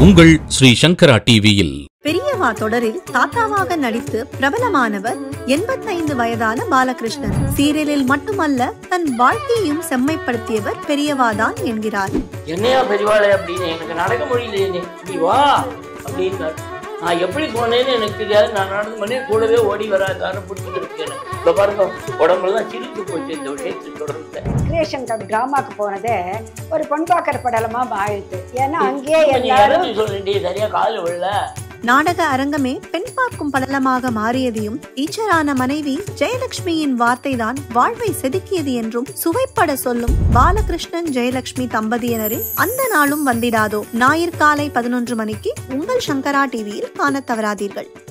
உங்கள் ஸ்ரீ சங்கரா டிவியில் பெரியவா தொடரில் தாத்தாவாக நடித்து பிரபலமானவர் எண்பத்தைந்து வயதான பாலகிருஷ்ணன் சீரியலில் மட்டுமல்ல தன் வாழ்க்கையையும் செம்மைப்படுத்தியவர் பெரியவாதான் என்கிறார் என்னையா பெரியவாளே அப்படின்னு எனக்கு நடக்க முடியலையே நீ வா அப்படின்னாரு நான் எப்படி போனேன்னு எனக்கு தெரியாது நான் நடந்து பண்ணி கூடவே ஓடி வராதான்னு பிடிச்சிட்டு இருக்கேன் இப்போ பாருங்க உடம்புலாம் சிரித்து போச்சு இந்த விஷயத்தை தொடர்ந்து கிரியேஷன் டிராமாக்கு போனதே ஒரு பொன் பார்க்கற படலமா ஆயிடுச்சு ஏன்னா அங்கேயே நீ எல்லாரும் இறந்து சொல்லிண்டி சரியா கால் விழல நாடக அரங்கமே பெண் பார்க்கும் படலமாக மாறியதையும் டீச்சரான மனைவி ஜெயலட்சுமியின் வார்த்தைதான் வாழ்வை செதுக்கியது என்றும் சுவைப்பட சொல்லும் பாலகிருஷ்ணன் ஜெயலட்சுமி தம்பதியினரின் அந்த நாளும் வந்திடாதோ ஞாயிறு காலை பதினொன்று மணிக்கு உங்கள் சங்கரா டிவியில் காணத் தவறாதீர்கள்